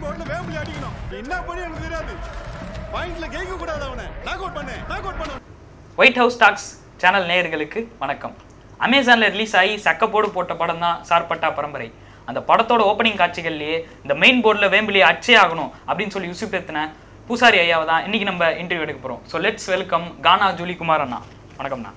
Main போர்ட்ல வேம்புலி அடிக்கணும் என்ன பண்ணி எனக்கு தெரியாது பாயிண்ட்ல கேட்க கூடாது அவனை நாக் அவுட் பண்ணு நாக் அவுட் பண்ணு ஒயிட் ஹவுஸ் டாக்ஸ் சேனல் நேயர்களுக்கு வணக்கம் அமேசானில் ரிலீஸ் ஆகி சக்கப்போடு போட்ட படம் தான் சார்பட்டா பரம்பரை அந்த படத்தோட ஓப்பனிங் காட்சிகள்லேயே இந்த மெயின் போர்டில் வேம்பிலி அச்சே ஆகணும் அப்படின்னு சொல்லி யூசுப் எத்தின பூசாரி ஐயாவை தான் இன்னைக்கு நம்ம இன்டர்வியூ எடுக்க போகிறோம் so let's welcome Gaana Julie Kumar அண்ணா வணக்கம்ண்ணா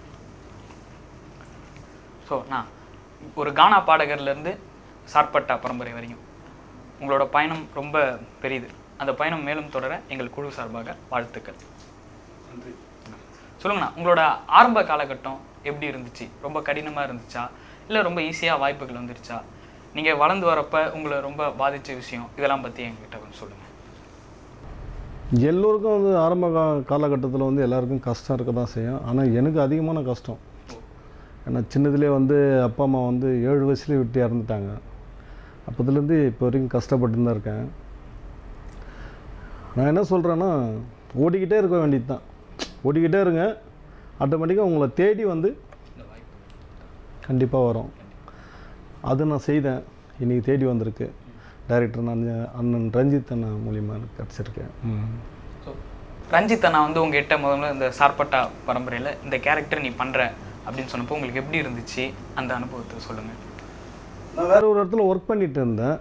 ஸோ நான் ஒரு கானா பாடகர்லேருந்து சார்பட்டா பரம்பரை வரையும் உங்களோட பயணம் ரொம்ப பெரியது அந்த பயணம் மேலும் தொடர எங்கள் குழு சார்பாக வாழ்த்துக்கள் சொல்லுங்கண்ணா உங்களோட ஆரம்ப காலகட்டம் எப்படி இருந்துச்சு ரொம்ப கடினமாக இருந்துச்சா இல்லை ரொம்ப ஈஸியாக வாய்ப்புகள் வந்துருச்சா நீங்கள் வளர்ந்து வரப்ப உங்களை ரொம்ப பாதிச்ச விஷயம் இதெல்லாம் பற்றி என்கிட்ட கொஞ்சம் சொல்லுங்கள் எல்லோருக்கும் வந்து ஆரம்ப கா காலகட்டத்தில் வந்து எல்லாருக்கும் கஷ்டம் இருக்க தான் செய்யும் ஆனால் எனக்கு அதிகமான கஷ்டம் ஏன்னா சின்னதுலேயே வந்து அப்பா அம்மா வந்து ஏழு வயசுலேயே விட்டு இறந்துட்டாங்க அப்போதுலேருந்து இப்போ வரைக்கும் கஷ்டப்பட்டு தான் இருக்கேன் நான் என்ன சொல்கிறேன்னா ஓடிக்கிட்டே இருக்க வேண்டியது தான் ஓடிக்கிட்டே இருங்க ஆட்டோமேட்டிக்காக உங்களை தேடி வந்து கண்டிப்பாக வரும் அது நான் செய்தேன் இன்றைக்கி தேடி வந்திருக்கு டைரக்டர் நான் அண்ணன் ரஞ்சித் அண்ணா மூலியமாக எனக்கு கிடச்சிருக்கேன் ம் ஸோ ரஞ்சித் அண்ணா வந்து உங்ககிட்ட முதல்ல இந்த சார்பட்டா பரம்பரையில் இந்த கேரக்டர் நீ பண்ணுற அப்படின்னு சொன்னப்போ உங்களுக்கு எப்படி இருந்துச்சு அந்த அனுபவத்தை சொல்லுங்கள் நான் வேறு ஒரு இடத்துல ஒர்க் பண்ணிட்டு இருந்தேன்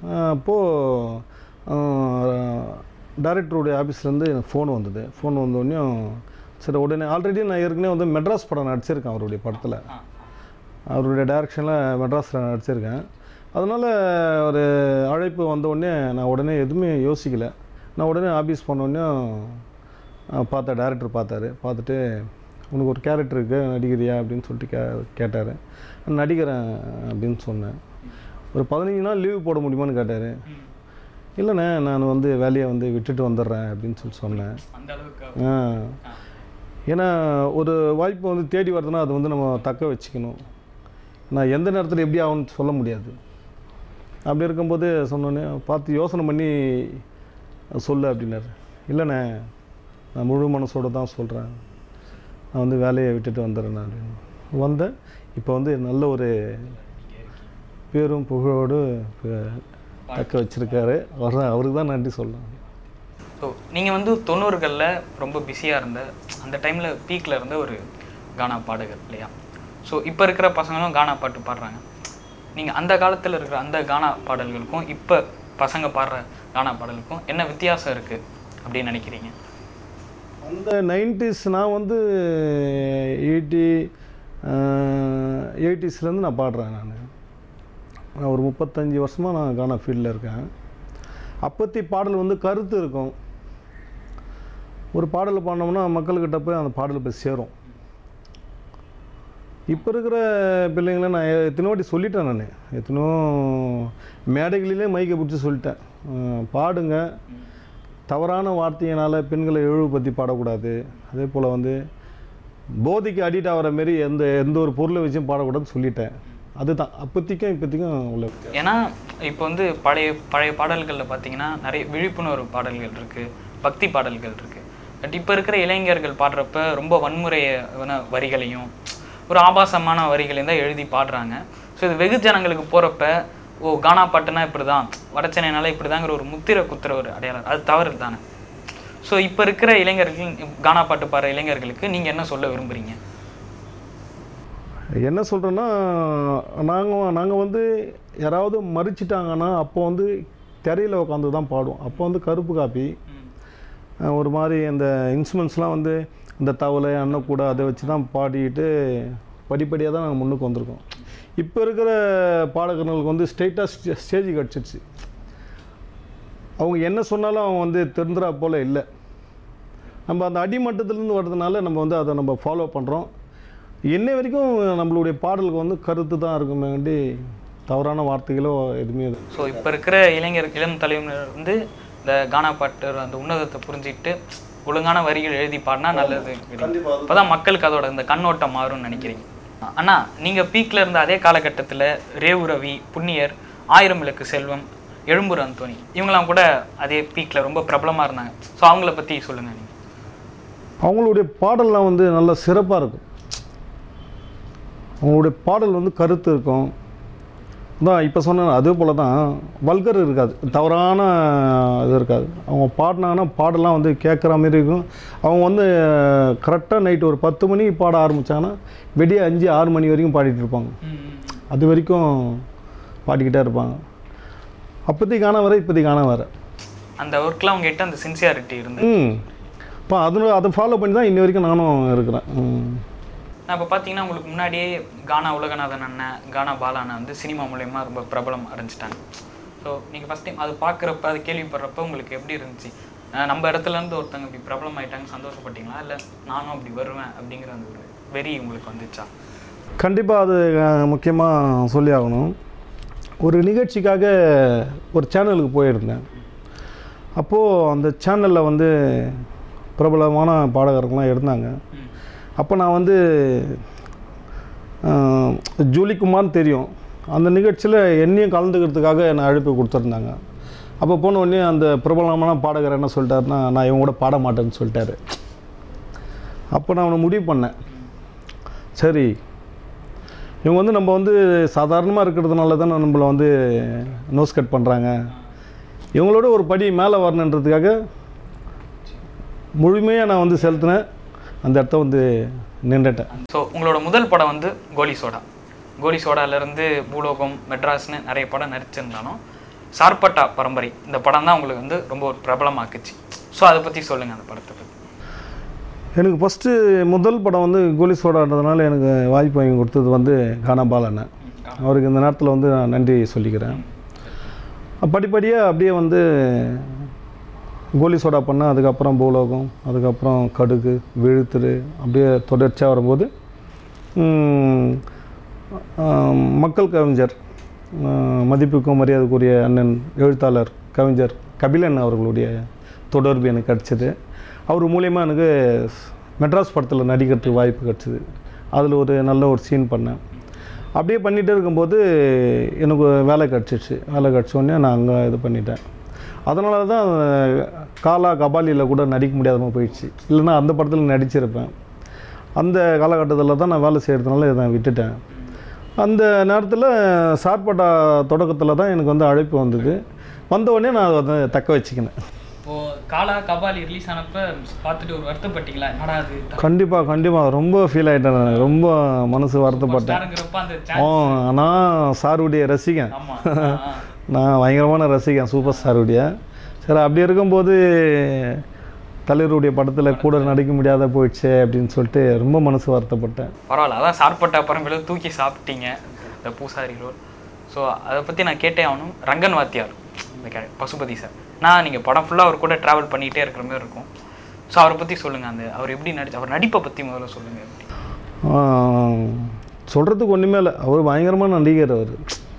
அப்போது டைரக்டருடைய ஆஃபீஸ்லேருந்து எனக்கு ஃபோன் வந்தது ஃபோன் வந்தோடனையும் சரி உடனே ஆல்ரெடி நான் ஏற்கனவே வந்து மெட்ராஸ் படம் நடிச்சிருக்கேன் அவருடைய படத்தில் அவருடைய டைரக்ஷனில் மெட்ராஸில் நடிச்சிருக்கேன் அதனால் ஒரு அழைப்பு வந்தோடனே நான் உடனே எதுவுமே யோசிக்கலை நான் உடனே ஆஃபீஸ் போனோடனே பார்த்தேன் டேரக்டர் பார்த்தாரு பார்த்துட்டு உனக்கு ஒரு கேரக்டர் இருக்கு நடிக்கிறியா அப்படின்னு சொல்லிட்டு கே கேட்டார் நடிக்கிறேன் அப்படின்னு சொன்னேன் ஒரு பதினஞ்சு நாள் லீவ் போட முடியுமான்னு கேட்டார் இல்லைண்ணே நான் வந்து வேலையை வந்து விட்டுட்டு வந்துடுறேன் அப்படின்னு சொல்லி சொன்னேன் அந்த அளவுக்கு ஆ ஏன்னா ஒரு வாய்ப்பு வந்து தேடி வருதுன்னா அது வந்து நம்ம தக்க வச்சுக்கணும் நான் எந்த நேரத்தில் எப்படி ஆகும்னு சொல்ல முடியாது அப்படி இருக்கும்போது சொன்னோன்னே பார்த்து யோசனை பண்ணி சொல்லு அப்படின்னாரு இல்லைண்ணே நான் முழு மனசோட தான் சொல்கிறேன் நான் வந்து வேலையை விட்டுட்டு வந்துடுறேன் அப்படின்னு வந்தேன் இப்போ வந்து நல்ல ஒரு பேரும் புகழோடு இப்ப தக்க வச்சிருக்காரு அவர் அவருக்கு தான் நன்றி சொல்லலாம் ஸோ நீங்கள் வந்து தொண்ணூறுகளில் ரொம்ப பிஸியாக இருந்த அந்த டைமில் பீக்கில் இருந்த ஒரு கானா பாடகர் இல்லையா ஸோ இப்போ இருக்கிற பசங்களும் கானா பாட்டு பாடுறாங்க நீங்கள் அந்த காலத்தில் இருக்கிற அந்த கானா பாடல்களுக்கும் இப்போ பசங்க பாடுற கானா பாடலுக்கும் என்ன வித்தியாசம் இருக்குது அப்படின்னு நினைக்கிறீங்க அந்த நைன்டிஸ் நான் வந்து எயிட்டி எயிட்டிஸ்லேருந்து நான் பாடுறேன் நான் நான் ஒரு முப்பத்தஞ்சு வருஷமாக நான் கானா ஃபீல்டில் இருக்கேன் அப்பத்தி பாடல் வந்து கருத்து இருக்கும் ஒரு பாடலை பாடினோம்னா மக்கள்கிட்ட போய் அந்த பாடல் போய் சேரும் இப்போ இருக்கிற பிள்ளைங்கள நான் எத்தனையோ வாட்டி சொல்லிட்டேன் நான் எத்தனையோ மேடைகளிலே மைக்கை பிடிச்சி சொல்லிட்டேன் அஹ் பாடுங்க தவறான வார்த்தையினால் பெண்களை இழிவுபடுத்தி பாடக்கூடாது அதே போல் வந்து போதைக்கு அடிக்ட் ஆகிற மாரி எந்த எந்த ஒரு பொருளை வச்சும் பாடக்கூடாதுன்னு சொல்லிட்டேன் அதுதான் அப்போத்திக்கும் இப்போத்திக்கும் உள்ள வித்தியாசம். ஏன்னா இப்போ வந்து பழைய பழைய பாடல்களில் பார்த்தீங்கன்னா நிறைய விழிப்புணர்வு பாடல்கள் இருக்குது பக்தி பாடல்கள் இருக்குது பட் இப்போ இருக்கிற இளைஞர்கள் பாடுறப்ப ரொம்ப வன்முறையான வரிகளையும் ஒரு ஆபாசமான வரிகளையும் தான் எழுதி பாடுறாங்க ஸோ இது வெகுஜனங்களுக்கு போகிறப்ப ஓ கானா பாட்டுனா இப்படி தான் வடச்சென்னைனால இப்படி தாங்கிற ஒரு முத்திரை குத்துற ஒரு அடையாளம் அது தவறு தானே ஸோ இப்போ இருக்கிற இளைஞர்கள் கானா பாட்டு பாடுற இளைஞர்களுக்கு நீங்கள் என்ன சொல்ல விரும்புகிறீங்க என்ன சொல்கிறேன்னா நாங்கள் நாங்கள் வந்து யாராவது மறிச்சிட்டாங்கன்னா அப்போ வந்து திரையில் உட்காந்து தான் பாடுவோம் அப்போ வந்து கருப்பு காப்பி அஹ் ஒரு மாதிரி அந்த இன்ஸ்ட்ருமெண்ட்ஸ்லாம் வந்து இந்த தவளை அன்னக்கூட அதை வச்சு தான் பாடிட்டு படிப்படியாக தான் நாங்கள் முன்னுக்கு வந்திருக்கோம் இப்போ இருக்கிற பாடகர்களுக்கு வந்து ஸ்ட்ரெயிட்டாக ஸ்டேஜ் கிடச்சிருச்சு அவங்க என்ன சொன்னாலும் அவங்க வந்து திருந்துறா போல் இல்லை நம்ம அந்த அடிமட்டத்துலேருந்து வர்றதுனால நம்ம வந்து அதை நம்ம ஃபாலோ பண்ணுறோம் என்னை வரைக்கும் நம்மளுடைய பாடலுக்கு வந்து கருத்து தான் இருக்குமே வேண்டி தவறான வார்த்தைகளோ எதுவுமே இது ஸோ இப்போ இருக்கிற இளைஞர் இளம் தலைமுறையினர் வந்து இந்த கானா பாட்டு அந்த உன்னதத்தை புரிஞ்சுக்கிட்டு ஒழுங்கான வரிகள் எழுதி பாடினா நல்லது அப்பதான் மக்களுக்கு அதோட இந்த கண்ணோட்டம் மாறும்னு நினைக்கிறீங்க அண்ணா நீங்க பீக்ல இருந்த அதே காலகட்டத்தில் ரேவு ரவி புண்ணியர் ஆயிரம் விளக்கு செல்வம் எழும்பூர் அந்தோனி இவங்கெல்லாம் கூட அதே பீக்ல ரொம்ப பிரபலமா இருந்தாங்க ஸோ அவங்கள பத்தி சொல்லுங்க நீங்க அவங்களுடைய பாடல்லாம் வந்து நல்ல சிறப்பாக இருக்கும் அவங்களுடைய பாடல் வந்து கருத்து இருக்கும் அதான் இப்போ சொன்ன அதே போல் தான் வல்கர் இருக்காது தவறான இது இருக்காது அவங்க பாடினாங்கன்னா பாடலாம் வந்து கேட்குற மாதிரி இருக்கும் அவங்க வந்து கரெக்டாக நைட்டு ஒரு பத்து மணிக்கு பாட ஆரம்பித்தாங்கன்னா விடிய அஞ்சு ஆறு மணி வரைக்கும் பாடிட்டு இருப்பாங்க அது வரைக்கும் பாடிக்கிட்டே இருப்பாங்க அப்போதைக்கு காண வர இப்போதைக்கு காண வர அந்த ஒர்க்கில் உங்ககிட்ட அந்த சின்சியாரிட்டி இருந்து ம் இப்போ அது அதை ஃபாலோ பண்ணி தான் இன்னி வரைக்கும் நானும் இருக்கிறேன் ம் நான் இப்போ பார்த்தீங்கன்னா உங்களுக்கு முன்னாடியே கானா உலகநாதன் அண்ணன் கானா பாலா அண்ணன் வந்து சினிமா மூலயமா ரொம்ப பிரபலம் அடைஞ்சிட்டாங்க ஸோ நீங்கள் ஃபஸ்ட் டைம் அது பார்க்குறப்ப அது கேள்விப்படுறப்ப உங்களுக்கு எப்படி இருந்துச்சு அஹ் நம்ம இடத்துல இருந்து ஒருத்தவங்க இப்படி பிரபலம் ஆயிட்டாங்க சந்தோஷப்பட்டீங்களா இல்லை நானும் அப்படி வருவேன் அப்படிங்கிற அந்த ஒரு வெறி உங்களுக்கு வந்துச்சா கண்டிப்பாக அது முக்கியமாக சொல்லி ஆகணும் ஒரு நிகழ்ச்சிக்காக ஒரு சேனலுக்கு போயிருந்தேன் அப்போது அந்த சேனலில் வந்து பிரபலமான பாடகர்கள்லாம் இருந்தாங்க அப்போ நான் வந்து ஆஹ், ஜூலி குமார்னு தெரியும் அந்த நிகழ்ச்சியில் என்னையும் கலந்துக்கிறதுக்காக என்னை அழைப்பு கொடுத்துருந்தாங்க அப்போ போன உடனே அந்த பிரபலமான பாடகர் என்ன சொல்லிட்டாருன்னா நான் இவங்க கூட பாட மாட்டேன்னு சொல்லிட்டாரு அப்போ நான் அவனை முடிவு பண்ணேன் சரி இவங்க வந்து நம்ம வந்து சாதாரணமாக இருக்கிறதுனால தானே நம்மளை வந்து நோஸ் கட் பண்ணுறாங்க இவங்களோட ஒரு படி மேலே வரணுன்றதுக்காக முழுமையாக நான் வந்து செலுத்தினேன் அந்த இடத்த வந்து நின்றுட்டேன் ஸோ உங்களோட முதல் படம் வந்து கோலி சோடா கோலி சோடாலேருந்து பூலோகம் மெட்ராஸ்னு நிறைய படம் நடிச்சிருந்தாலும் சார்பட்டா பரம்பரை இந்த படம் தான் உங்களுக்கு வந்து ரொம்ப ஒரு பிரபலமாக்குச்சு ஸோ அதை பற்றி சொல்லுங்கள் அந்த படத்தை பற்றி எனக்கு ஃபஸ்ட்டு முதல் படம் வந்து கோலி சோடான்றதுனால எனக்கு வாய்ப்பு வாங்கி கொடுத்தது வந்து கானாபால் அண்ணன் அவருக்கு இந்த நேரத்தில் வந்து நான் நன்றி சொல்லிக்கிறேன் படிப்படியாக அப்படியே வந்து கோலி சோடா பண்ணேன் அதுக்கப்புறம் பூலோகம் அதுக்கப்புறம் கடுகு விழுத்துரு அப்படியே தொடர்ச்சியாக வரும்போது ம், ஆம், மக்கள் கவிஞர் ஆ, மதிப்புக்கும் மரியாதைக்குரிய அண்ணன் எழுத்தாளர் கவிஞர் கபிலன் அவர்களுடைய தொடர்பு எனக்கு கிடச்சிது அவர் மூலயமா எனக்கு மெட்ராஸ் படத்தில் நடிக்கிறதுக்கு வாய்ப்பு கிடச்சிது அதில் ஒரு நல்ல ஒரு சீன் பண்ணேன் அப்படியே பண்ணிகிட்டே இருக்கும்போது எனக்கு வேலை கிடச்சிச்சு வேலை கிடச்ச உடனே நான் அங்கே இது பண்ணிட்டேன் அதனால தான் காலா கபாலியில் கூட நடிக்க முடியாதமா போயிடுச்சு இல்லைன்னா அந்த படத்தில் நடிச்சிருப்பேன் அந்த காலகட்டத்தில் தான் நான் வேலை செய்கிறதுனால இதை நான் விட்டுட்டேன் அந்த நேரத்தில் சார்பட்டா தொடக்கத்தில் தான் எனக்கு வந்து அழைப்பு வந்தது வந்த உடனே நான் அதை வந்து தக்க வச்சுக்கினேன் இப்போ காலா கபாலி ரிலீஸ் ஆனப்ப பார்த்துட்டு ஒரு வருத்தப்பட்டீங்களா என்னடா அது கண்டிப்பாக கண்டிப்பாக ரொம்ப ஃபீல் ஆகிட்டேன் நான் ரொம்ப மனசு வருத்தப்பட்டேன் ஸ்டாருங்கிறப்ப அந்த ஆ chance- நான் சாருடைய ரசிகன் ஆமா ஆ, ஆ. நான் பயங்கரமான ரசிகன் சூப்பர் ஸ்டாருடைய சரி அப்படி இருக்கும்போது தலைவருடைய படத்தில் கூட நடிக்க முடியாத போயிடுச்சே அப்படின்னு சொல்லிட்டு ரொம்ப மனசு வருத்தப்பட்டேன் பரவாயில்ல அதான் சார்பட்டா பரம்பரையில தூக்கி சாப்பிட்டீங்க இந்த பூசாரி ரோல் ஸோ அதை பற்றி நான் கேட்டே ஆகணும் ரங்கன் வாத்தியார் இந்த கே பசுபதி சார் நான் நீங்கள் படம் ஃபுல்லாக அவர் கூட ட்ராவல் பண்ணிகிட்டே இருக்கிற மாதிரி இருக்கும் ஸோ அவரை பற்றி சொல்லுங்கள் அந்த அவர் எப்படி நடிச்சு அவர் நடிப்பை பற்றி முதல்ல சொல்லுங்கள் எப்படி சொல்கிறதுக்கு ஒன்றுமே இல்லை அவர் பயங்கரமான நடிகர் அவர்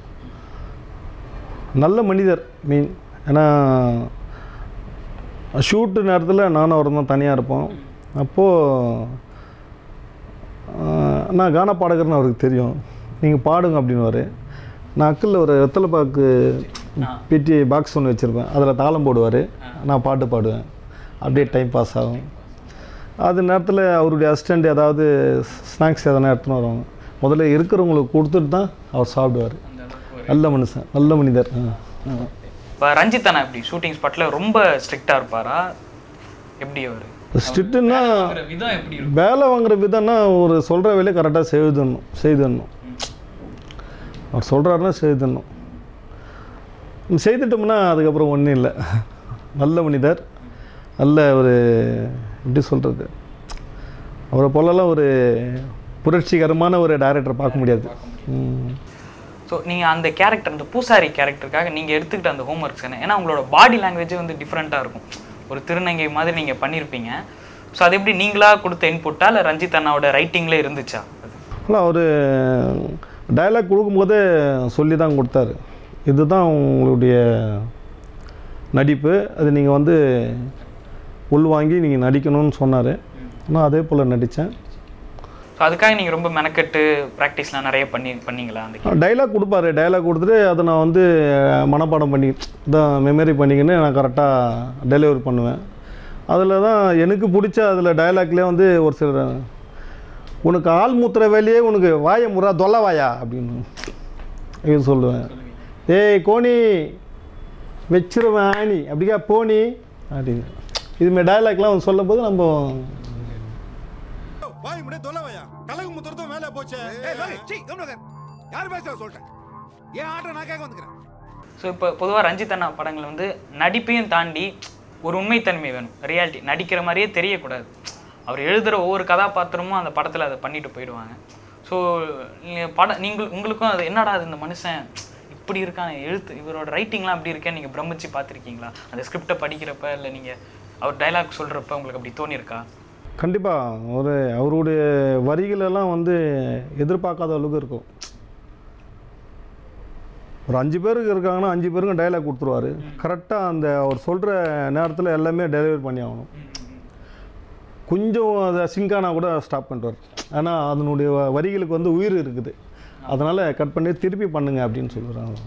நல்ல மனிதர் மீன் ஏன்னா ஷூட்டு நேரத்தில் நானும் அவர் தான் தனியாக இருப்போம் அப்போது நான் கானா பாடகர்னு அவருக்கு தெரியும் நீங்கள் பாடுங்க அப்படின்னுவாரு நான் அக்கில் ஒரு வெத்தலை பாக்கு பெட்டி பாக்ஸ் ஒன்று வச்சுருப்பேன் அதில் தாளம் போடுவார் நான் பாட்டு பாடுவேன் அப்படியே டைம் பாஸ் ஆகும் அது நேரத்தில் அவருடைய அசிஸ்டண்ட் ஏதாவது ஸ்நாக்ஸ் எதனா எடுத்துன்னு வருவாங்க முதல்ல இருக்கிறவங்களுக்கு கொடுத்துட்டு தான் அவர் சாப்பிடுவார் அந்த அளவுக்கு ஒரு நல்ல மனுஷன் நல்ல மனிதர் ஆ, ஆ. இப்போ ரஞ்சித் அண்ணா எப்படி ஷூட்டிங் ஸ்பாட்டில் ரொம்ப ஸ்ட்ரிக்டாக இருப்பாரா எப்படி அவர் ஸ்ட்ரிக்ட்டுன்னா விதம் எப்படி இருக்கும் வேலை வாங்குற விதம்னா ஒரு சொல்கிற வேலையை கரெக்டாக செய்துடணும் செய்துடணும் அவர் சொல்கிறாருன்னா செய்துடணும் செய்துட்டோம்னா அதுக்கப்புறம் ஒன்றும் இல்லை நல்ல மனிதர் நல்ல ஒரு எப்படி சொல்கிறது அவரை போலலாம் ஒரு புரட்சிகரமான ஒரு டைரக்டரை பார்க்க முடியாது ம். ஸோ நீங்கள் அந்த கேரக்டர் அந்த பூசாரி கேரக்டருக்காக நீங்கள் எடுத்துக்கிட்ட அந்த ஹோம்ஒர்க்ஸ் என்ன ஏன்னா உங்களோட பாடி லாங்குவேஜே வந்து டிஃப்ரெண்ட்டாக இருக்கும் ஒரு திருநங்கை மாதிரி நீங்கள் பண்ணியிருப்பீங்க ஸோ அது எப்படி நீங்களா கொடுத்த இன்புட்டா இல்லை ரஞ்சித் அண்ணாவோட ரைட்டிங்ல இருந்துச்சா அது ஆனால் அவர் டயலாக் கொடுக்கும்போதே சொல்லி தான் கொடுத்தாரு இதுதான் உங்களுடைய நடிப்பு அது நீங்கள் வந்து உள்வாங்கி நீங்கள் நடிக்கணும்னு சொன்னார் நான் அதே போல் நடித்தேன் ஸோ அதுக்காக நீங்கள் ரொம்ப மெனக்கெட்டு ப்ராக்டிஸ்லாம் நிறைய பண்ணி பண்ணீங்களா அந்த டைலாக் கொடுப்பாரு டைலாக் கொடுத்துட்டு அதை நான் வந்து மனப்பாடம் பண்ணி தான் மெமரி பண்ணிக்கின்னு நான் கரெக்டாக டெலிவரி பண்ணுவேன் அதில் தான் எனக்கு பிடிச்ச அதில் டைலாக்லேயே வந்து ஒரு சில உனக்கு ஆள் மூத்துற வேலையே உனக்கு வாயை முறா தொல்ல வாயா அப்படின்னு இது சொல்லுவேன் ஏய் கோணி வச்சிருவேன் ஆணி அப்படிக்கா போனி அப்படின்னு இதுமாரி டயலாக்லாம் அவன் சொல்லும்போது நம்ம வாய் முடிய தொலைவையா கலகு முத்துறதும் வேலை போச்சே ஏய் லோகி சீ கம்முனு யார் பேசுறா சொல்லிட்டேன் ஏன் ஆர்டர் நான் கேட்க வந்துக்கிறேன் ஸோ இப்போ பொதுவாக ரஞ்சித் அண்ணா படங்கள் வந்து நடிப்பையும் தாண்டி ஒரு உண்மைத்தன்மை வேணும் ரியாலிட்டி நடிக்கிற மாதிரியே தெரியக்கூடாது அவர் எழுதுகிற ஒவ்வொரு கதாபாத்திரமும் அந்த படத்தில் அதை பண்ணிட்டு போயிடுவாங்க ஸோ படம் நீங்கள் உங்களுக்கும் அது என்னடா அது இந்த மனுஷன் இப்படி இருக்கான் எழுத்து இவரோட ரைட்டிங்லாம் அப்படி இருக்கேன் நீங்கள் பிரமிச்சு பார்த்துருக்கீங்களா அந்த ஸ்கிரிப்டை படிக்கிறப்ப இல்லை நீங்கள் அவர் டைலாக் சொல்கிறப்ப உங்களுக்கு அப்படி தோணியிருக்கா கண்டிப்பாக ஒரு அவருடைய வரிகளெல்லாம் வந்து எதிர்பார்க்காத அளவுக்கு இருக்கும் ஒரு அஞ்சு பேருக்கு இருக்காங்கன்னா அஞ்சு பேருக்கும் டைலாக் கொடுத்துருவாரு கரெக்டாக அந்த அவர் சொல்கிற நேரத்தில் எல்லாமே டெலிவரி பண்ணி ஆகணும் கொஞ்சம் அதை சிங்கானா கூட ஸ்டாப் பண்ணிட்டு ஆனால் அதனுடைய வ- வரிகளுக்கு வந்து உயிர் இருக்குது அதனால் கட் பண்ணி திருப்பி பண்ணுங்க அப்படின்னு சொல்லுறாங்க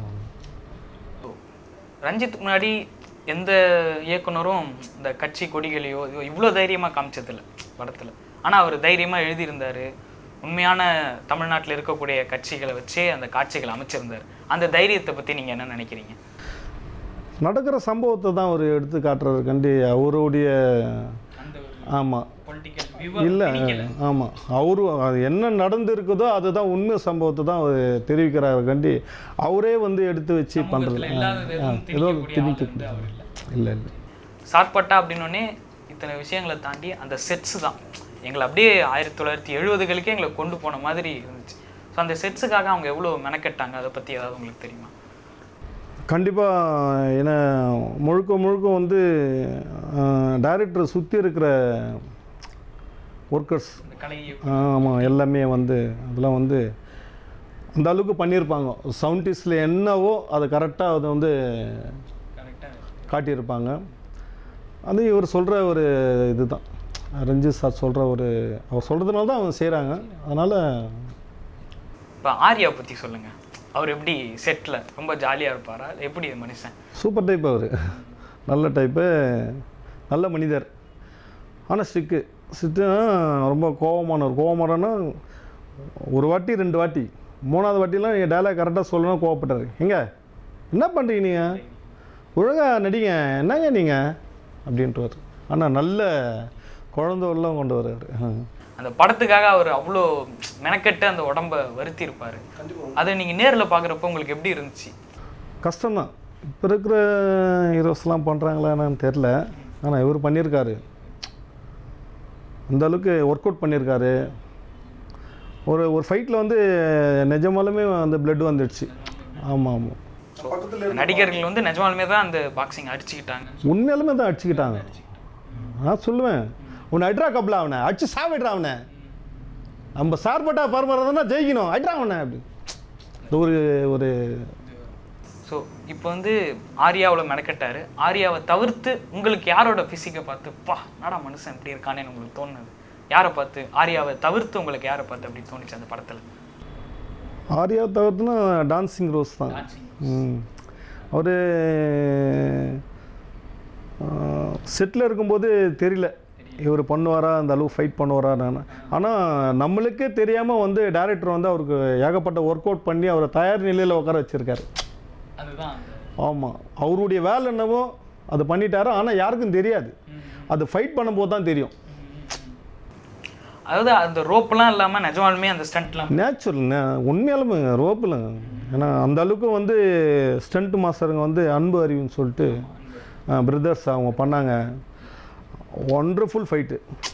ரஞ்சித் முன்னாடி எந்த இயக்குனரும் இந்த கட்சி கொடிகளையோ இதோ இவ்வளோ தைரியமாக காமிச்சதில்ல படத்தில் ஆனால் அவர் தைரியமாக எழுதியிருந்தார் உண்மையான தமிழ்நாட்டில் இருக்கக்கூடிய கட்சிகளை வச்சே அந்த காட்சிகளை அமைச்சிருந்தார் அந்த தைரியத்தை பற்றி நீங்கள் என்ன நினைக்கிறீங்க நடக்கிற சம்பவத்தை தான் அவர் எடுத்து காட்டுறாரு கண்டி அவருடைய அந்த ஆமாம் பொலிட்டிக்கல் இல்லை ஆமாம் அவரு அது என்ன நடந்திருக்குதோ அதுதான் உண்மை சம்பவத்தை தான் அவர் தெரிவிக்கிறாரு கண்டி அவரே வந்து எடுத்து வச்சு பண்ணுறது ஏதோ திணிக்க இல்லை இல்லை சார்பட்டா அப்படின்னோடனே இத்தனை விஷயங்களை தாண்டி அந்த செட்ஸ் தான் எங்களை அப்படியே ஆயிரத்தி தொள்ளாயிரத்தி எழுபதுகளுக்கே எங்களை கொண்டு போன மாதிரி இருந்துச்சு ஸோ அந்த செட்ஸுக்காக அவங்க எவ்வளோ மெனக்கெட்டாங்க அதை பற்றி ஏதாவது உங்களுக்கு தெரியுமா கண்டிப்பாக ஏன்னா முழுக்க முழுக்க வந்து டைரக்டர் சுற்றி இருக்கிற ஒர்க்கர்ஸ் இந்த கலை ஆமாம் எல்லாமே வந்து அதெல்லாம் வந்து அந்த அளவுக்கு பண்ணியிருப்பாங்க சவுண்டிஸில் என்னவோ அது கரெக்டாக அதை வந்து கரெக்டாக காட்டியிருப்பாங்க அது இவர் சொல்கிற ஒரு இதுதான் ரஞ்சித் சார் சொல்கிற ஒரு அவர் சொல்கிறதுனால தான் அவங்க செய்கிறாங்க அதனால் இப்போ ஆர்யா பற்றி சொல்லுங்கள் அவர் எப்படி செட்டில் ரொம்ப ஜாலியாக இருப்பாரா இல்ல எப்படி இந்த மனுஷன் சூப்பர் டைப் அவர் நல்ல டைப்பு நல்ல மனிதர் ஆனால் ஸ்ட்ரிக்கு ஸ்ட்ரிக்ட்டுனா ரொம்ப கோவமானவர் கோவமானன்னா ஒரு வாட்டி ரெண்டு வாட்டி மூணாவது வாட்டிலாம் நீங்கள் டைலாக் கரெக்டாக சொல்லணும் கோவப்பட்டார் எங்க என்ன பண்ணுறீங்க நீங்கள் ஒழுங்காக நடிங்க என்னங்க நீங்கள் அப்படின்ட்டுவார் ஆனால் நல்ல குழந்தை உள்ளம் கொண்டு வர்றாரு அந்த படத்துக்காக அவர் அவ்வளோ மெனக்கெட்டு அந்த உடம்ப வருத்தி இருப்பார் அதை நீங்கள் நேரில் பார்க்குறப்ப உங்களுக்கு எப்படி இருந்துச்சு கஷ்டம்தான் இப்போ இருக்கிற ஹீரோஸ்லாம் பண்ணுறாங்களா என்னன்னு தெரில ஆனால் இவர் பண்ணியிருக்காரு அந்த அளவுக்கு ஒர்க் அவுட் பண்ணியிருக்காரு ஒரு ஒரு ஃபைட்டில் வந்து நிஜமாலுமே அந்த பிளட் வந்துடுச்சு ஆமாம் ஆமாம் நடிகர்கள் வந்து நிஜமாலுமே தான் அந்த பாக்ஸிங் அடிச்சுக்கிட்டாங்க உண்மையாலுமே தான் அடிச்சுக்கிட்டாங்க நான் சொல்லுவேன் உன்னை அட்ரா கப்பலா அவனை அடிச்சு சாவிடுறா அவனை நம்ம சார்பட்டா பரம்பரை ஜெயிக்கணும் அட்ரா அவனை அப்படி இந்த ஒரு ஒரு ஸோ இப்போ வந்து ஆர்யாவில் மெனக்கெட்டாரு ஆர்யாவை தவிர்த்து உங்களுக்கு யாரோட ஃபிசிக்கை பார்த்து பா நாடா மனுஷன் இப்படி இருக்கானேன்னு உங்களுக்கு தோணுது யாரை பார்த்து ஆர்யாவை தவிர்த்து உங்களுக்கு யாரை பார்த்து அப்படி தோணுச்சு அந்த படத்தில் ஆர்யா தவிர்த்துனா டான்சிங் ரோஸ் தான் ம் அவர் செட்டில் இருக்கும்போது தெரியல இவர் பண்ணுவாரா அந்த அளவு ஃபைட் பண்ணுவாரா நான் ஆனால் நம்மளுக்கே தெரியாமல் வந்து டைரக்டர் வந்து அவருக்கு ஏகப்பட்ட ஒர்க் அவுட் பண்ணி அவரை தயார் நிலையில் உட்கார வச்சுருக்காரு அதுதான் ஆமாம் அவருடைய வேலை என்னவோ அது பண்ணிட்டாரு ஆனால் யாருக்கும் தெரியாது அது ஃபைட் பண்ணும்போது தான் தெரியும் அதாவது அந்த ரோப்லாம் இல்லாமல் நிஜமாலுமே அந்த ஸ்டண்ட்லாம் நேச்சுரல் உண்மையாலுமே ரோப்பில் ஏன்னா அந்த அளவுக்கு வந்து ஸ்டண்ட் மாஸ்டருங்க வந்து அன்பு அறிவுன்னு சொல்லிட்டு பிரதர்ஸ் அவங்க பண்ணாங்க ஒண்டர்ஃபுல் ஃபைட்டு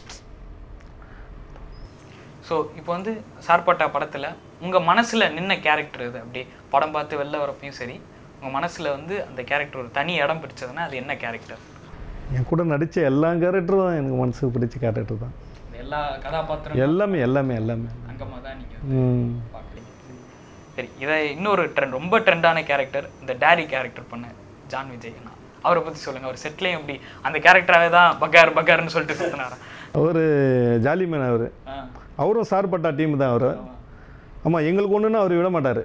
ஸோ இப்போ வந்து சார்பட்டா படத்தில் உங்கள் மனசில் நின்ன கேரக்டர் இது அப்படி படம் பார்த்து வெளில வரப்பையும் சரி உங்கள் மனசில் வந்து அந்த கேரக்டர் ஒரு தனி இடம் பிடிச்சதுன்னா அது என்ன கேரக்டர் என் கூட நடித்த எல்லா கேரக்டரும் தான் எனக்கு மனசுக்கு பிடிச்ச கேரக்டர் தான் எல்லா கதாபாத்திரம் எல்லாமே எல்லாமே எல்லாமே அங்கமாக தான் நீங்கள் ம் பார்க்குறீங்க சரி இதை இன்னொரு ட்ரெண்ட் ரொம்ப ட்ரெண்டான கேரக்டர் இந்த டேரி கேரக்டர் பண்ண ஜான் விஜய் அண்ணா அவரை பற்றி சொல்லுங்கள் அவர் செட்லேயும் எப்படி அந்த கேரக்டராகவே தான் பக்கார் பக்கார்னு சொல்லிட்டு சுற்றினாரா அவர் ஜாலிமேன் அவர் ஆ அவரும் சார்பட்டா டீம் தான் அவர் ஆமாம் எங்களுக்கு ஒன்றுன்னா அவர் விட மாட்டார்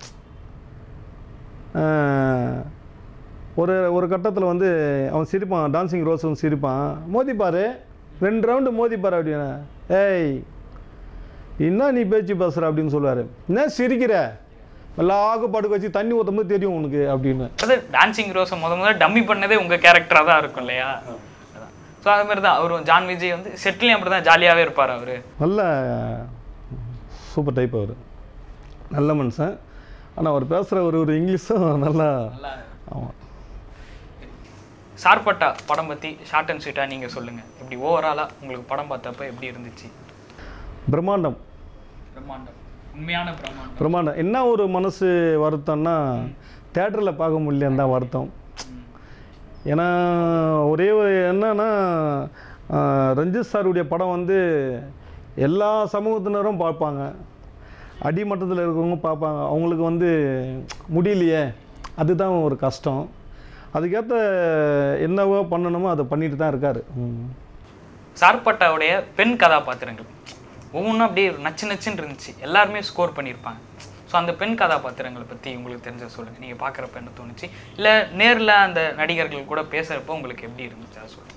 ஒரு ஒரு கட்டத்தில் வந்து அவன் சிரிப்பான் டான்சிங் ரோஸும் சிரிப்பான் மோதிப்பார் ரெண்டு ரவுண்டு மோதிப்பார் அப்படின்னா ஏய் என்ன நீ பேச்சு பேசுகிற அப்படின்னு சொல்லுவார் என்ன சிரிக்கிற எல்லாருக்கும் படுக்க வச்சு தண்ணி ஊற்றும் போது தெரியும் உனக்கு அப்படின்னு அது டான்சிங் ரோஸை முத முதல்ல டம்மி பண்ணதே உங்க கேரக்டரா தான் இருக்கும் இல்லையா ஸோ அது மாதிரி தான் அவரும் ஜான் விஜய் வந்து செட்டிலையும் அப்படி தான் ஜாலியாகவே இருப்பார் அவரு நல்ல சூப்பர் டைப் அவர் நல்ல மனுஷன் ஆனால் அவர் பேசுகிற ஒரு ஒரு இங்கிலீஷும் நல்லா ஆமாம் சார்பட்டா படம் பத்தி ஷார்ட் அண்ட் ஸ்வீட்டா நீங்க சொல்லுங்க இப்படி ஓவராலா உங்களுக்கு படம் பார்த்தப்ப எப்படி இருந்துச்சு பிரம்மாண்டம் பிரம்மாண்டம் உண்மையான பிரம்மாண்டம் பிரம்மாண்டம் என்ன ஒரு மனசு வருத்தம்னா தேட்டரில் பார்க்க முடியலன்னு தான் வருத்தம் ஏன்னா ஒரே ஒரு என்னன்னா ஆஹ், ரஞ்சித் சாருடைய படம் வந்து எல்லா சமூகத்தினரும் பார்ப்பாங்க அடிமட்டத்தில் இருக்கிறவங்க பார்ப்பாங்க அவங்களுக்கு வந்து முடியலையே அதுதான் ஒரு கஷ்டம் அதுக்கேற்ற என்னவோ பண்ணணுமோ அதை பண்ணிட்டு தான் இருக்கார் ம். சார்பட்டாவுடைய பெண் கதாபாத்திரங்கள் ஒவ்வொன்றும் அப்படியே நச்சு நச்சுன்னு இருந்துச்சு எல்லாருமே ஸ்கோர் பண்ணியிருப்பாங்க ஸோ அந்த பெண் கதாபாத்திரங்களை பற்றி உங்களுக்கு தெரிஞ்ச சொல்லுங்கள் நீங்கள் பார்க்குறப்ப என்ன தோணுச்சு இல்லை நேரில் அந்த நடிகர்கள் கூட பேசுகிறப்ப உங்களுக்கு எப்படி இருந்துச்சு அதை சொல்லுங்கள்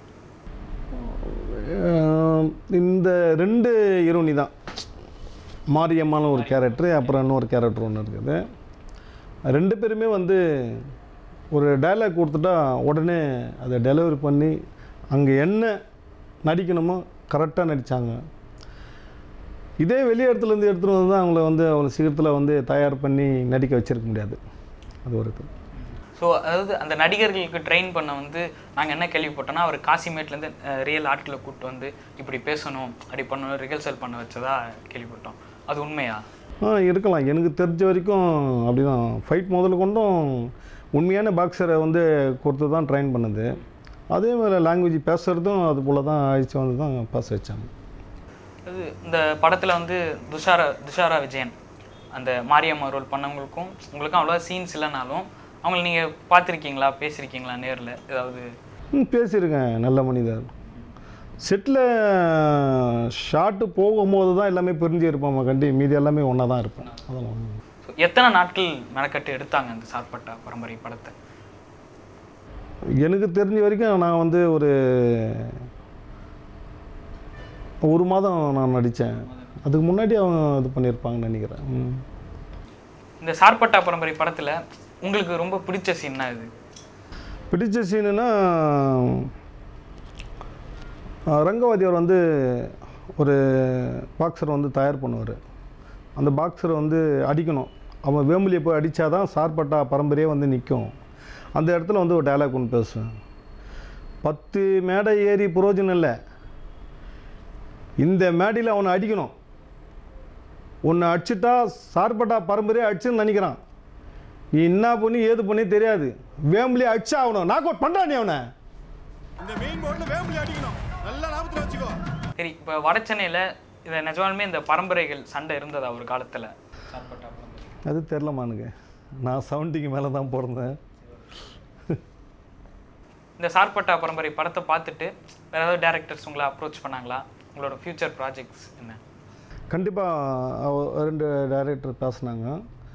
ஆஹ் இந்த ரெண்டு ஹீரோனி தான் மாரியம்மான ஒரு கேரக்டர் அப்புறம் இன்னொரு கேரக்டர் ஒன்று இருக்குது ரெண்டு பேருமே வந்து ஒரு டைலாக் கொடுத்துட்டா உடனே அதை டெலிவரி பண்ணி அங்கே என்ன நடிக்கணுமோ கரெக்டாக நடித்தாங்க இதே வெளி இடத்துலேருந்து எடுத்துகிட்டு வந்து தான் அவங்கள வந்து அவ்வளோ சீக்கிரத்தில் வந்து தயார் பண்ணி நடிக்க வச்சிருக்க முடியாது அது ஒரு இது ஸோ அதாவது அந்த நடிகர்களுக்கு ட்ரெயின் பண்ண வந்து நாங்கள் என்ன கேள்விப்பட்டோம்னா அவர் காசிமேட்லேருந்து ரியல் ஆட்களை கூப்பிட்டு வந்து இப்படி பேசணும் அப்படி பண்ணணும் ரிஹர்சல் பண்ண வச்சதா கேள்விப்பட்டோம் அது உண்மையா ஆ இருக்கலாம் எனக்கு தெரிஞ்ச வரைக்கும் அப்படிதான் ஃபைட் முதல்ல கொண்டும் உண்மையான பாக்ஸரை வந்து கொடுத்து தான் ட்ரைன் பண்ணது அதே மாதிரி லாங்குவேஜ் பேசுகிறதும் அது போல் தான் ஆயிடுச்சு வந்து தான் பேச வச்சாங்க அது இந்த படத்தில் வந்து துஷாரா துஷாரா விஜயன் அந்த மாரியம்மா ரோல் பண்ணவங்களுக்கும் உங்களுக்கும் அவ்வளோவா சீன்ஸ் இல்லைனாலும் அவங்கள நீங்கள் பார்த்துருக்கீங்களா பேசியிருக்கீங்களா நேரில் ஏதாவது ம் பேசியிருக்கேன் நல்ல மனிதர் செட்டில் ஷாட்டு போகும்போது தான் எல்லாமே பிரிஞ்சு இருப்போம் கண்டி மீதி எல்லாமே ஒன்றா தான் இருப்பேன் அதெல்லாம் So, எத்தனை நாட்கள் மெனக்கட்டு எடுத்தாங்க அந்த சார்பட்டா பரம்பரை படத்தை எனக்கு தெரிஞ்ச வரைக்கும் நான் வந்து ஒரு ஒரு மாதம் நான் நடித்தேன் அதுக்கு முன்னாடி அவங்க இது பண்ணியிருப்பாங்கன்னு நினைக்கிறேன் ம். இந்த சார்பட்டா பரம்பரை படத்தில் உங்களுக்கு ரொம்ப பிடிச்ச சீன்னா இது பிடிச்ச சீனுன்னா ரங்கவாதியார் வந்து ஒரு பாக்ஸரை வந்து தயார் பண்ணுவார் அந்த பாக்ஸரை வந்து அடிக்கணும் அவன் வேம்புலியை போய் அடித்தாதான் சார்பட்டா பரம்பரையே வந்து நிற்கும் அந்த இடத்துல வந்து ஒரு டயலாக் ஒன்று பேசுவேன் பத்து மேடை ஏறி புரோஜனம் இல்லை இந்த மேடையில் அவனை அடிக்கணும் உன்னை அடிச்சிட்டா சார்பட்டா பரம்பரையே அடிச்சுன்னு நினைக்கிறான் நீ என்ன பண்ணி ஏது பண்ணி தெரியாது வேம்புலி அடிச்சா ஆகணும் நாக் அவுட் பண்ணுறா நீ அவனை இந்த மெயின் போர்டுல வேம்புலி அடிக்கணும் நல்லா ஞாபகத்துல வச்சுக்கோ சரி இப்போ வட சென்னையில் இதை நிஜமாலுமே இந்த பரம்பரைகள் சண்டை இருந்ததா ஒரு காலத்தில் சார்பட்டா பரம்பரை அது தெரிலமா எனக்கு நான் செவன்ட்டிக்கு மேலே தான் பிறந்தேன் இந்த சார்பட்டா பரம்பரை படத்தை பார்த்துட்டு வேற ஏதாவது டேரக்டர்ஸ் உங்களை அப்ரோச் பண்ணாங்களா உங்களோட ஃபியூச்சர் ப்ராஜெக்ட்ஸ் என்ன கண்டிப்பாக ரெண்டு டைரக்டர் பேசுனாங்க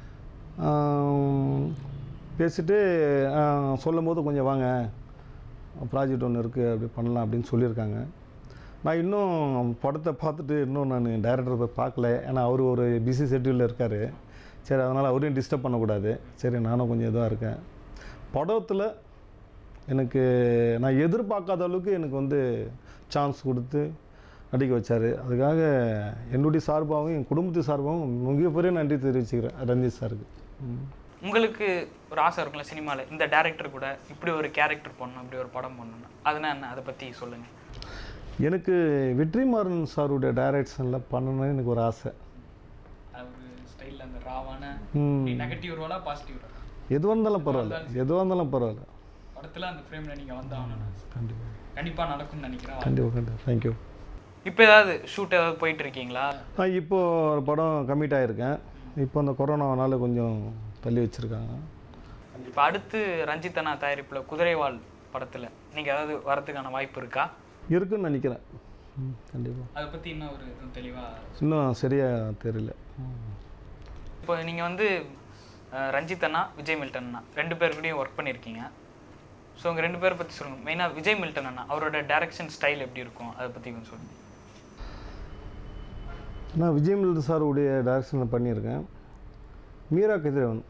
ஆம், பேசிட்டு சொல்லும் போது கொஞ்சம் வாங்க ப்ராஜெக்ட் ஒன்று இருக்குது அப்படி பண்ணலாம் அப்படின்னு சொல்லியிருக்காங்க நான் இன்னும் படத்தை பார்த்துட்டு இன்னும் நான் டைரக்டர் போய் பார்க்கல ஏன்னா அவர் ஒரு பிஸி ஷெட்யூலில் இருக்கார் சரி அதனால் அவரையும் டிஸ்டர்ப் பண்ணக்கூடாது சரி நானும் கொஞ்சம் இதுவாக இருக்கேன் படத்தில் எனக்கு நான் எதிர்பார்க்காத அளவுக்கு எனக்கு வந்து சான்ஸ் கொடுத்து நடிக்க வச்சார் அதுக்காக என்னுடைய சார்பாகவும் என் குடும்பத்து சார்பாகவும் மிகப்பெரிய நன்றி தெரிவிச்சுக்கிறேன் ரஞ்சித் சாருக்கு ம். உங்களுக்கு ஒரு ஆசை இருக்கும்ல சினிமாவில் இந்த டேரக்டர் கூட இப்படி ஒரு கேரக்டர் பண்ணணும் இப்படி ஒரு படம் பண்ணணும் அதுனா என்ன அதை பற்றி சொல்லுங்கள் எனக்கு வெற்றிமாறன் சாருடைய டைரக்ஷனில் பண்ணணும்னு எனக்கு ஒரு ஆசை ஒரு ஸ்டைலில் அந்த ராவான ம். நெகட்டிவ் ரோலா பாசிட்டிவ் ரோலா எதுவாக இருந்தாலும் பரவாயில்ல எதுவாக இருந்தாலும் பரவாயில்ல படத்தில் அந்த ஃப்ரேமில் நீங்கள் வந்தாகணும் கண்டிப்பாக கண்டிப்பாக நடக்கும்னு நினைக்கிறேன் கண்டிப்பாக கண்டிப்பாக தேங்க்யூ இப்போ ஏதாவது ஷூட் ஏதாவது போயிட்டு இருக்கீங்களா நான் இப்போ ஒரு படம் கமிட் ஆகியிருக்கேன் இப்போ அந்த கொரோனாவனால கொஞ்சம் தள்ளி வச்சுருக்காங்க இப்போ அடுத்து ரஞ்சித் அண்ணா தயாரிப்பில் குதிரைவாள் படத்தில் நீங்கள் ஏதாவது வரதுக்கான வாய்ப்பு இருக்கா இருக்குன்னு நினைக்கிறேன் ம், கண்டிப்பாக அதை பற்றி இன்னும் ஒரு எதுவும் தெளிவாக இன்னும் சரியாக தெரியல ம். இப்போ நீங்கள் வந்து அஹ், ரஞ்சித் அண்ணா விஜய் மில்டன் அண்ணா ரெண்டு பேர் கூடயும் ஒர்க் பண்ணியிருக்கீங்க ஸோ உங்கள் ரெண்டு பேரை பற்றி சொல்லுங்கள் மெயினாக விஜய் மில்டன் அண்ணா அவரோட டைரக்ஷன் ஸ்டைல் எப்படி இருக்கும் அதை பற்றி கொஞ்சம் சொல்லுங்கள் நான் விஜய் மில்டு சாருடைய டைரக்ஷனில் பண்ணியிருக்கேன் மீரா கதிரவன்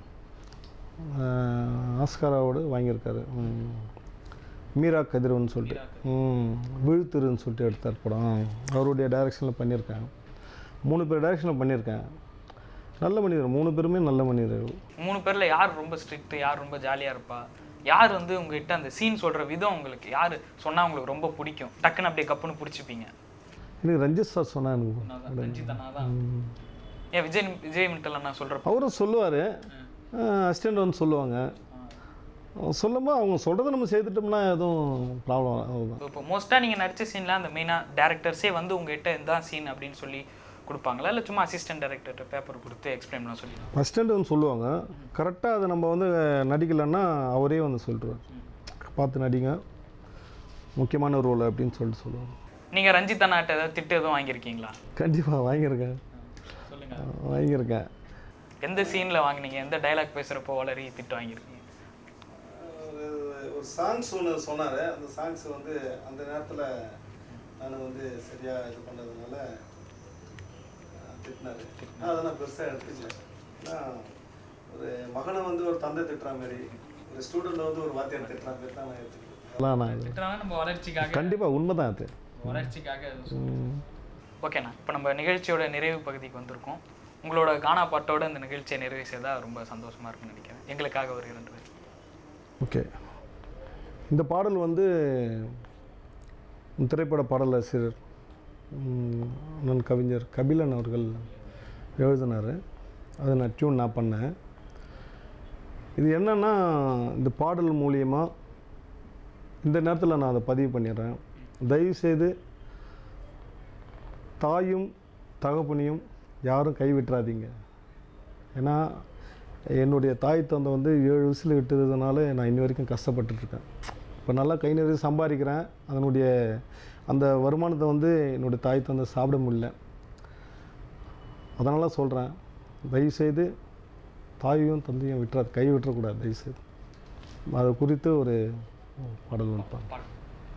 ஆஸ்கார் அவார்டு வாங்கியிருக்காரு ம். மீரா கதிரவன் சொல்லிட்டு ம் விழுத்துருன்னு சொல்லிட்டு எடுத்தார் படம் அவருடைய டைரக்ஷனில் பண்ணியிருக்கேன் மூணு பேர் டைரக்ஷனில் பண்ணியிருக்கேன் நல்ல மனிதர் மூணு பேருமே நல்ல மனிதர்கள் மூணு பேர்ல யார் ரொம்ப ஸ்ட்ரிக்ட் யார் ரொம்ப ஜாலியா இருப்பா யார் வந்து உங்ககிட்ட அந்த சீன் சொல்ற விதம் உங்களுக்கு யார் சொன்னா உங்களுக்கு ரொம்ப பிடிக்கும் டக்குன்னு அப்படியே கப்புன்னு பிடிச்சிப்பீங்க எனக்கு ரஞ்சித் சார் சொன்னா எனக்கு அண்ணாதான், ரஞ்சித் அண்ணாதான் ஏன் விஜய் விஜய் மிட்டல் அண்ணா சொல்றப்ப அவரும் சொல்லுவார் அசிஸ்டண்ட் வந்து சொல்லுவாங்க சொல்லும்போது அவங்க சொல்கிறத நம்ம செய்துட்டோம்னா எதுவும் ப்ராப்ளம் அதுதான் இப்போ மோஸ்ட்டாக நீங்கள் நடிச்ச சீன்ல அந்த மெயினாக டேரக்டர்ஸே வந்து உங்ககிட்ட இதுதான் சீன் அப்படின்னு சொல்லி கொடுப்பாங்களா இல்லை சும்மா அசிஸ்டன்ட் டேரக்டர்கிட்ட பேப்பர் கொடுத்து எக்ஸ்பிளைன்லாம் சொல்லி அசிஸ்டண்ட் வந்து சொல்லுவாங்க கரெக்டாக அதை நம்ம வந்து நடிக்கலைன்னா அவரே வந்து சொல்லிடுவார் பார்த்து நடிங்க முக்கியமான ரோல் அப்படின்னு சொல்லிட்டு சொல்லுவாங்க நீங்கள் ரஞ்சித் அண்ணாட்ட ஏதாவது திட்டு எதுவும் வாங்கியிருக்கீங்களா கண்டிப்பாக வாங்கியிருக்கேன் சொல்லுங்க வாங்கியிருக்கேன் எந்த சீனில் வாங்குனீங்க எந்த டைலாக் பேசுகிறப்போ வளரி திட்டு வாங்கியிருக்கீங்க ஒரு சாங்ஸ் ஒன்று சொன்னார் அந்த சாங்ஸ் வந்து அந்த நேரத்தில் நான் வந்து சரியாக இது பண்ணதுனால திட்டினாரு அதை நான் பெருசாக எடுத்துக்கல ஏன்னா ஒரு மகனை வந்து ஒரு தந்தை திட்டுற மாதிரி ஒரு ஸ்டூடெண்ட் வந்து ஒரு வாத்தியார் திட்டுற மாதிரி தான் நான் எடுத்துக்கிறேன் அதெல்லாம் நான் இது திட்டுறாங்க நம்ம வளர்ச்சிக்காக கண்டிப்பாக உண்மை தான் அது வளர்ச்சிக்காக அது ம். ஓகேண்ணா இப்போ நம்ம நிகழ்ச்சியோட நிறைவு பகுதிக்கு வந்திருக்கோம் உங்களோட கானா பாட்டோட இந்த நிகழ்ச்சியை நிறைவு செய்தால் ரொம்ப சந்தோஷமா இருக்கும்னு நினைக்கிறேன் எங்களுக்காக ஒரு இரண்டு பேர் ஓகே இந்த பாடல் வந்து திரைப்பட பாடலாசிரியர் ம், அண்ணன் கவிஞர் கபிலன் அவர்கள் எழுதினார் அதை நான் டியூன் நான் பண்ணேன் இது என்னன்னா இந்த பாடல் மூலியமாக இந்த நேரத்தில் நான் அதை பதிவு பண்ணிடுறேன் தயவுசெய்து தாயும் தகப்பனையும் யாரும் கைவிட்டுறாதீங்க ஏன்னா என்னுடைய தாய் தந்தை வந்து ஏழு வயசில் விட்டதுனால நான் இன்னி வரைக்கும் கஷ்டப்பட்டுட்ருக்கேன் இப்போ நல்லா கை நிறைய சம்பாதிக்கிறேன் அதனுடைய அந்த வருமானத்தை வந்து என்னுடைய தாய் தந்தை சாப்பிட முடியல அதனால் சொல்கிறேன் தயவுசெய்து தாயையும் தந்தையும் விட்டுறாது கை விட்டுறக்கூடாது தயவுசெய்து அது குறித்து ஒரு பாடல் ஒன்று பாருங்க. பாடு.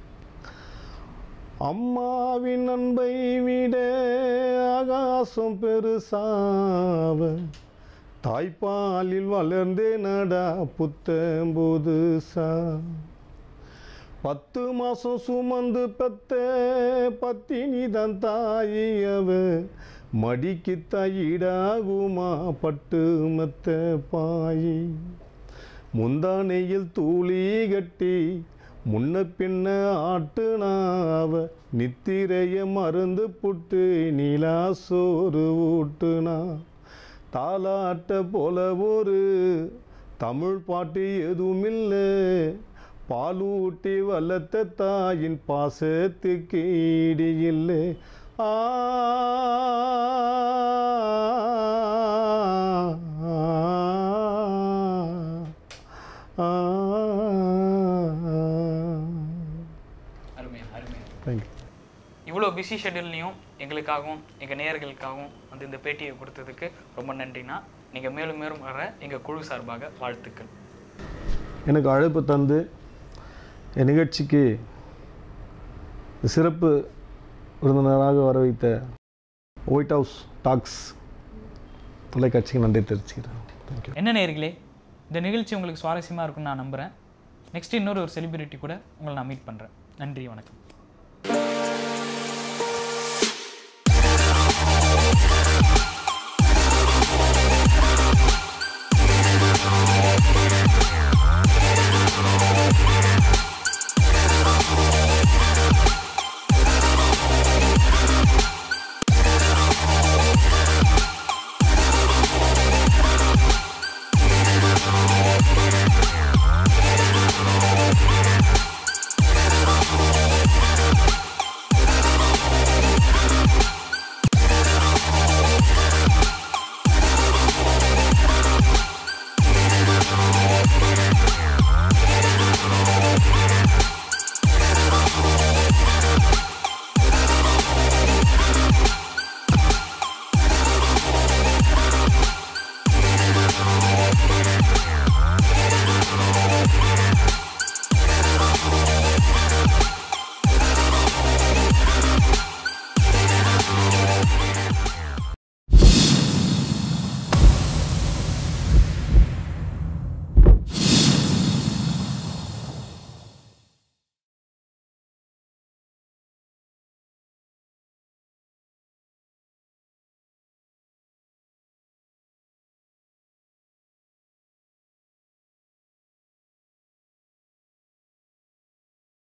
அம்மாவின் அன்பை விட ஆகாசம் பெருசாவ தாய்ப்பாலில் வளர்ந்தே நடா புத்தம்புதுசா பத்து மாசம் சுமந்து பெத்த பத்தினி தான் தாயியவ மடிக்கு தாயிடாகுமா பட்டு மெத்த பாயி முந்தானையில் தூளி கட்டி முன்ன பின்ன ஆட்டுனாவ நித்திரைய மருந்து புட்டு நீலா சோறு ஊட்டுனா தாலாட்ட போல ஒரு தமிழ் பாட்டு எதுவுமில்லை பாலூட்டி வளர்த்த தாயின் பாசத்துக்கு ஈடு இல்லை ஆ அருமையா அருமையா தேங்க்யூ இவ்வளோ பிஸி ஷெட்யூல்லையும் எங்களுக்காகவும் எங்கள் நேயர்களுக்காகவும் வந்து இந்த பேட்டியை கொடுத்ததுக்கு ரொம்ப நன்றிண்ணா நீங்கள் மேலும் மேலும் வர எங்கள் குழு சார்பாக வாழ்த்துக்கள் எனக்கு அழைப்பு தந்து என் நிகழ்ச்சிக்கு சிறப்பு விருந்தினராக வர வைத்த ஒயிட் ஹவுஸ் டாக்ஸ் தொலைக்காட்சிக்கு நன்றி தெரிவிச்சுக்கிறேன் தேங்க்யூ என்ன நேயர்களே இந்த நிகழ்ச்சி உங்களுக்கு சுவாரஸ்யமாக இருக்கும்னு நான் நம்புகிறேன் நெக்ஸ்ட் இன்னொரு ஒரு செலிபிரிட்டி கூட உங்களை நான் மீட் பண்ணுறேன் நன்றி வணக்கம்